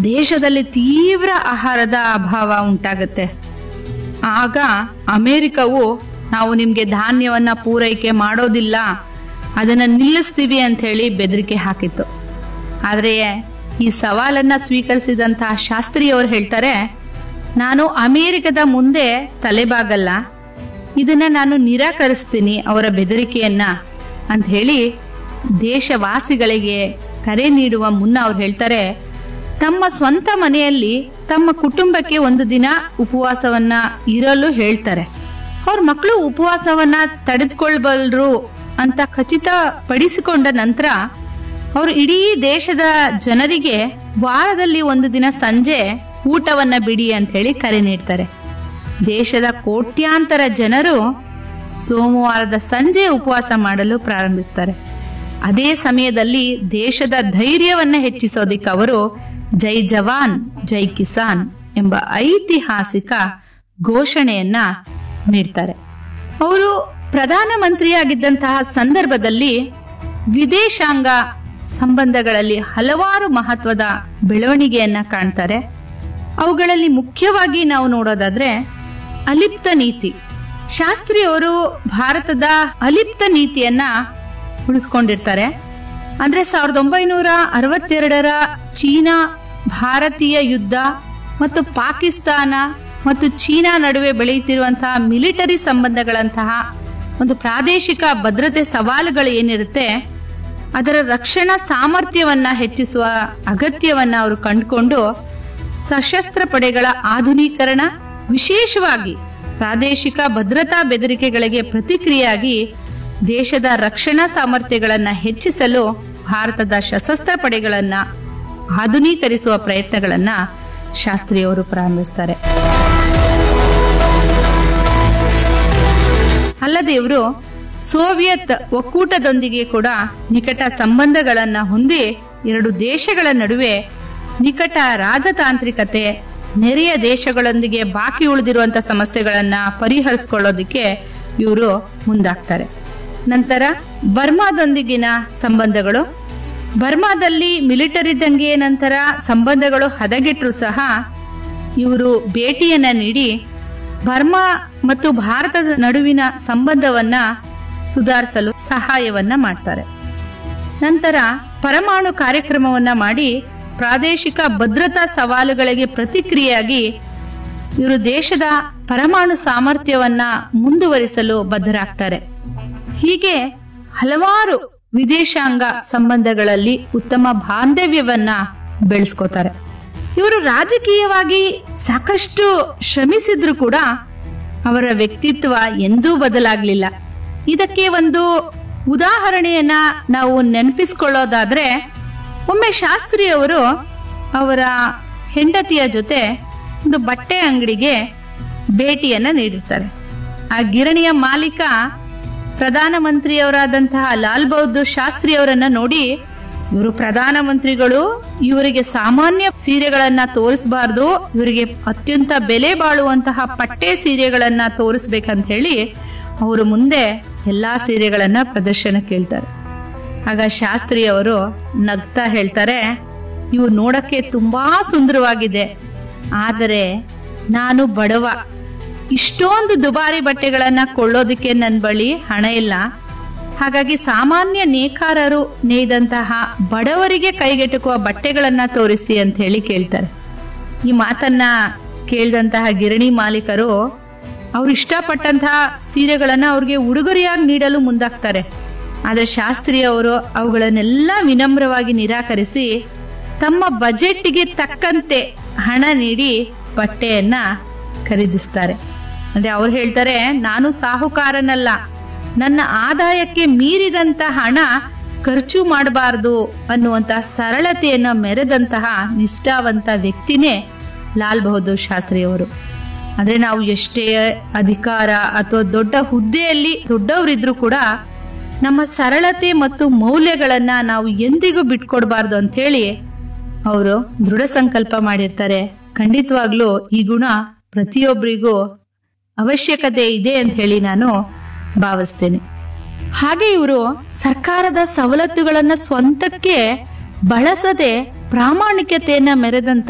ದೇಶದಲ್ಲಿ ತೀವ್ರ ಆಹಾರದ ಅಭಾವ ಉಂಟಾಗುತ್ತೆ ಆಗ ಅಮೆರಿಕವು ನಾವು ನಿಮಗೆ ಧಾನ್ಯವನ್ನ ಪೂರೈಕೆ ಮಾಡೋದಿಲ್ಲ ಅದನ್ನ ನಿಲ್ಲಿಸ್ತೀವಿ ಅಂತ ಹೇಳಿ ಬೆದರಿಕೆ ಹಾಕಿತ್ತು ಆದರೆ ಈ ಸವಾಲನ್ನ ಸ್ವೀಕರಿಸಿದಂತಹ ಶಾಸ್ತ್ರಿಯವರು ಹೇಳ್ತಾರೆ ನಾನು ಅಮೆರಿಕದ ಮುಂದೆ ತಲೆಬಾಗಲ್ಲ ಇದನ್ನ ನಾನು ನಿರಾಕರಿಸ್ತೀನಿ ಅವರ ಬೆದರಿಕೆಯನ್ನ ಅಂತ ಹೇಳಿ ದೇಶವಾಸಿಗಳಿಗೆ ಕರೆ ನೀಡುವ ಮುನ್ನ ಅವ್ರು ಹೇಳ್ತಾರೆ ತಮ್ಮ ಸ್ವಂತ ಮನೆಯಲ್ಲಿ ತಮ್ಮ ಕುಟುಂಬಕ್ಕೆ ಒಂದು ದಿನ ಉಪವಾಸವನ್ನ ಇರಲು ಹೇಳ್ತಾರೆ ಅವ್ರ ಮಕ್ಕಳು ಉಪವಾಸವನ್ನ ತಡೆದುಕೊಳ್ಬಲ್ರು ಅಂತ ಖಚಿತಪಡಿಸಿಕೊಂಡ ನಂತರ ಅವರು ಇಡೀ ದೇಶದ ಜನರಿಗೆ ವಾರದಲ್ಲಿ ಒಂದು ದಿನ ಸಂಜೆ ಊಟವನ್ನ ಬಿಡಿ ಅಂತ ಹೇಳಿ ಕರೆ ನೀಡ್ತಾರೆ ದೇಶದ ಕೋಟ್ಯಾಂತರ ಜನರು ಸೋಮವಾರದ ಸಂಜೆ ಉಪವಾಸ ಮಾಡಲು ಪ್ರಾರಂಭಿಸ್ತಾರೆ ಅದೇ ಸಮಯದಲ್ಲಿ ದೇಶದ ಧೈರ್ಯವನ್ನ ಹೆಚ್ಚಿಸೋದಿಕ್ಕೆ ಅವರು ಜೈ ಜವಾನ್ ಜೈ ಕಿಸಾನ್ ಎಂಬ ಐತಿಹಾಸಿಕ ಘೋಷಣೆಯನ್ನ ನೀಡ್ತಾರೆ ಅವರು ಪ್ರಧಾನಮಂತ್ರಿಯಾಗಿದ್ದಂತಹ ಸಂದರ್ಭದಲ್ಲಿ ವಿದೇಶಾಂಗ ಸಂಬಂಧಗಳಲ್ಲಿ ಹಲವಾರು ಮಹತ್ವದ ಬೆಳವಣಿಗೆಯನ್ನ ಕಾಣ್ತಾರೆ ಅವುಗಳಲ್ಲಿ ಮುಖ್ಯವಾಗಿ ನಾವು ನೋಡೋದಾದ್ರೆ ಅಲಿಪ್ತ ನೀತಿ ಶಾಸ್ತ್ರಿ ಅವರು ಭಾರತದ ಅಲಿಪ್ತ ನೀತಿಯನ್ನ ಉಳಿಸ್ಕೊಂಡಿರ್ತಾರೆ ಅಂದ್ರೆ ಸಾವಿರದ ಒಂಬೈನೂರ ಅರವತ್ತೆರಡರ ಚೀನಾ ಭಾರತೀಯ ಯುದ್ಧ ಮತ್ತು ಪಾಕಿಸ್ತಾನ ಮತ್ತು ಚೀನಾ ನಡುವೆ ಬೆಳೆಯುತ್ತಿರುವಂತಹ ಮಿಲಿಟರಿ ಸಂಬಂಧಗಳಂತಹ ಒಂದು ಪ್ರಾದೇಶಿಕ ಭದ್ರತೆ ಸವಾಲುಗಳು ಏನಿರುತ್ತೆ ಅದರ ರಕ್ಷಣಾ ಸಾಮರ್ಥ್ಯವನ್ನ ಹೆಚ್ಚಿಸುವ ಅಗತ್ಯವನ್ನ ಅವರು ಕಂಡುಕೊಂಡು ಸಶಸ್ತ್ರ ಪಡೆಗಳ ಆಧುನೀಕರಣ ವಿಶೇಷವಾಗಿ ಪ್ರಾದೇಶಿಕ ಭದ್ರತಾ ಬೆದರಿಕೆಗಳಿಗೆ ಪ್ರತಿಕ್ರಿಯೆಯಾಗಿ ದೇಶದ ರಕ್ಷಣಾ ಸಾಮರ್ಥ್ಯಗಳನ್ನ ಹೆಚ್ಚಿಸಲು ಭಾರತದ ಸಶಸ್ತ್ರ ಪಡೆಗಳನ್ನ ಆಧುನೀಕರಿಸುವ ಪ್ರಯತ್ನಗಳನ್ನ ಶಾಸ್ತ್ರಿಯವರು ಪ್ರಾರಂಭಿಸ್ತಾರೆ ಅಲ್ಲದೆ ಇವರು ಸೋವಿಯತ್ ಒಕ್ಕೂಟದೊಂದಿಗೆ ಕೂಡ ನಿಕಟ ಸಂಬಂಧಗಳನ್ನ ಹೊಂದಿ ಎರಡು ದೇಶಗಳ ನಡುವೆ ನಿಕಟ ರಾಜತಾಂತ್ರಿಕತೆ ನೆರೆಯ ದೇಶಗಳೊಂದಿಗೆ ಬಾಕಿ ಉಳಿದಿರುವಂತ ಸಮಸ್ಯೆಗಳನ್ನ ಪರಿಹರಿಸಿಕೊಳ್ಳೋದಕ್ಕೆ ಇವರು ಮುಂದಾಗ್ತಾರೆ ನಂತರ ಬರ್ಮಾದೊಂದಿಗಿನ ಸಂಬಂಧಗಳು ಬರ್ಮಾದಲ್ಲಿ ಮಿಲಿಟರಿ ದಂಗೆಯ ನಂತರ ಸಂಬಂಧಗಳು ಹದಗೆಟ್ಟರು ಸಹ ಇವರು ಭೇಟಿಯನ್ನ ನೀಡಿ ಬರ್ಮಾ ಮತ್ತು ಭಾರತದ ನಡುವಿನ ಸಂಬಂಧವನ್ನ ಸುಧಾರಿಸಲು ಸಹಾಯವನ್ನ ಮಾಡ್ತಾರೆ ನಂತರ ಪರಮಾಣು ಕಾರ್ಯಕ್ರಮವನ್ನ ಮಾಡಿ ಪ್ರಾದೇಶಿಕ ಭದ್ರತಾ ಸವಾಲುಗಳಿಗೆ ಪ್ರತಿಕ್ರಿಯೆಯಾಗಿ ಇವರು ದೇಶದ ಪರಮಾಣು ಸಾಮರ್ಥ್ಯವನ್ನ ಮುಂದುವರಿಸಲು ಬದ್ಧರಾಗ್ತಾರೆ ಹೀಗೆ ಹಲವಾರು ವಿದೇಶಾಂಗ ಸಂಬಂಧಗಳಲ್ಲಿ ಉತ್ತಮ ಬಾಂಧವ್ಯವನ್ನ ಬೆಳೆಸ್ಕೋತಾರೆ ಇವರು ರಾಜಕೀಯವಾಗಿ ಸಾಕಷ್ಟು ಶ್ರಮಿಸಿದ್ರು ಕೂಡ ಅವರ ವ್ಯಕ್ತಿತ್ವ ಎಂದೂ ಬದಲಾಗ್ಲಿಲ್ಲ ಇದಕ್ಕೆ ಒಂದು ಉದಾಹರಣೆಯನ್ನ ನಾವು ನೆನಪಿಸ್ಕೊಳ್ಳೋದಾದ್ರೆ ಒಮ್ಮೆ ಶಾಸ್ತ್ರಿಯವರು ಅವರ ಹೆಂಡತಿಯ ಜೊತೆ ಒಂದು ಬಟ್ಟೆ ಅಂಗಡಿಗೆ ಭೇಟಿಯನ್ನ ನೀಡಿರ್ತಾರೆ ಆ ಗಿರಣಿಯ ಮಾಲೀಕ ಪ್ರಧಾನಮಂತ್ರಿಯವರಾದಂತಹ ಲಾಲ್ ಬಹದ್ದೂರ್ ಶಾಸ್ತ್ರಿ ಅವರನ್ನ ನೋಡಿ ಇವರು ಪ್ರಧಾನಮಂತ್ರಿಗಳು ಇವರಿಗೆ ಸಾಮಾನ್ಯ ಸೀರೆಗಳನ್ನ ತೋರಿಸಬಾರ್ದು ಇವರಿಗೆ ಅತ್ಯಂತ ಬೆಲೆ ಬಾಳುವಂತಹ ಪಟ್ಟೆ ಸೀರೆಗಳನ್ನ ತೋರಿಸ್ಬೇಕಂತ ಹೇಳಿ ಅವರು ಮುಂದೆ ಎಲ್ಲಾ ಸೀರೆಗಳನ್ನ ಪ್ರದರ್ಶನ ಕೇಳ್ತಾರೆ ಆಗ ಶಾಸ್ತ್ರಿ ಅವರು ನಗ್ತಾ ಹೇಳ್ತಾರೆ ಇವು ನೋಡಕ್ಕೆ ತುಂಬಾ ಸುಂದರವಾಗಿದೆ ಆದರೆ ನಾನು ಬಡವ ಇಷ್ಟೊಂದು ದುಬಾರಿ ಬಟ್ಟೆಗಳನ್ನ ಕೊಳ್ಳೋದಕ್ಕೆ ನನ್ನ ಬಳಿ ಹಣ ಇಲ್ಲ ಹಾಗಾಗಿ ಸಾಮಾನ್ಯ ನೇಕಾರರು ನೇಯ್ದಂತಹ ಬಡವರಿಗೆ ಕೈಗೆಟುಕುವ ಬಟ್ಟೆಗಳನ್ನ ತೋರಿಸಿ ಅಂತ ಹೇಳಿ ಕೇಳ್ತಾರೆ ಈ ಮಾತನ್ನ ಕೇಳಿದಂತಹ ಗಿರಣಿ ಮಾಲೀಕರು ಅವ್ರು ಇಷ್ಟಪಟ್ಟಂತಹ ಸೀರೆಗಳನ್ನ ಅವ್ರಿಗೆ ಉಡುಗೊರೆಯಾಗಿ ನೀಡಲು ಮುಂದಾಗ್ತಾರೆ ಆದರೆ ಶಾಸ್ತ್ರಿ ಅವರು ಅವುಗಳನ್ನೆಲ್ಲ ವಿನಮ್ರವಾಗಿ ನಿರಾಕರಿಸಿ ತಮ್ಮ ಬಜೆಟ್ಗೆ ತಕ್ಕಂತೆ ಹಣ ನೀಡಿ ಬಟ್ಟೆಯನ್ನ ಖರೀದಿಸ್ತಾರೆ ಅಂದ್ರೆ ಅವ್ರು ಹೇಳ್ತಾರೆ ನಾನು ಸಾಹುಕಾರನಲ್ಲ ನನ್ನ ಆದಾಯಕ್ಕೆ ಮೀರಿದಂತ ಹಣ ಖರ್ಚು ಮಾಡಬಾರದು ಅನ್ನುವಂತಹ ಸರಳತೆಯನ್ನ ಮೆರೆದಂತಹ ನಿಷ್ಠಾವಂತ ವ್ಯಕ್ತಿನೇ ಲಾಲ್ ಬಹದ್ದೂರ್ ಶಾಸ್ತ್ರಿಯವರು ಅಂದ್ರೆ ನಾವು ಎಷ್ಟೇ ಅಧಿಕಾರ ಅಥವಾ ದೊಡ್ಡ ಹುದ್ದೆಯಲ್ಲಿ ದೊಡ್ಡವರಿದ್ರು ಕೂಡ ನಮ್ಮ ಸರಳತೆ ಮತ್ತು ಮೌಲ್ಯಗಳನ್ನ ನಾವು ಎಂದಿಗೂ ಬಿಟ್ಕೊಡ್ಬಾರ್ದು ಅಂತ ಹೇಳಿ ಅವರು ದೃಢ ಸಂಕಲ್ಪ ಮಾಡಿರ್ತಾರೆ ಖಂಡಿತವಾಗ್ಲೂ ಈ ಗುಣ ಪ್ರತಿಯೊಬ್ಬರಿಗೂ ಅವಶ್ಯಕತೆ ಇದೆ ಅಂತ ಹೇಳಿ ನಾನು ಭಾವಿಸ್ತೇನೆ ಹಾಗೆ ಇವರು ಸರ್ಕಾರದ ಸವಲತ್ತುಗಳನ್ನ ಸ್ವಂತಕ್ಕೆ ಬಳಸದೆ ಪ್ರಾಮಾಣಿಕತೆಯನ್ನ ಮೆರೆದಂತ